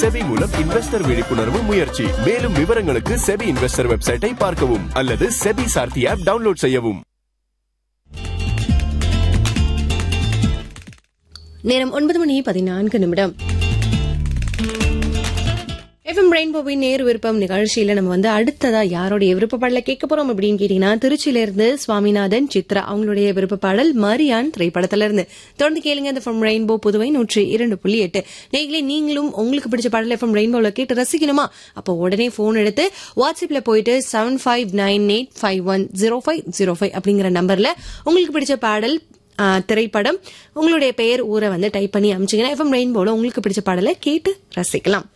SEBI மூலம் investor விழிப்புணர்வு முயற்சி மேலும் விவரங்களுக்கு செபி இன்வெஸ்டர் வெப்சைட்டை பார்க்கவும் அல்லது செபி சார்த்தி ஆப் டவுன்லோட் செய்யவும் நேரம் ஒன்பது மணி பதினான்கு நிமிடம் எஃப்எம் ரெயின்போவின் நேர் விருப்பம் நிகழ்ச்சியில நம்ம வந்து அடுத்ததா யாருடைய விருப்ப பாடல கேட்க போறோம் அப்படின்னு கேட்டீங்கன்னா திருச்சியில இருந்து சுவாமிநாதன் சித்ரா அவங்களுடைய விருப்ப பாடல் மரியான் திரைப்படத்துல இருந்து தொடர்ந்து கேளுங்க இந்த ஃப்ரம் ரெயின்போ புதுவை நூற்றி இரண்டு புள்ளி எட்டு நீங்களே நீங்களும் உங்களுக்கு பிடிச்ச பாடல் எஃப்எம் ரெயின்போல கேட்டு ரசிக்கணுமா அப்போ உடனே போன் எடுத்து வாட்ஸ்அப்ல போயிட்டு seven five nine eight five one zero five zero five அப்படிங்கிற நம்பர்ல உங்களுக்கு பிடிச்ச பாடல் ஆ, திரைப்படம் உங்களுடைய பெயர் ஊரை வந்து டைப் பண்ணி அமிச்சிங்கன்னா எஃப்எம் ரெயின்போல உங்களுக்கு பிடிச்ச பாடலை கேட்டு ரசிக்கலாம்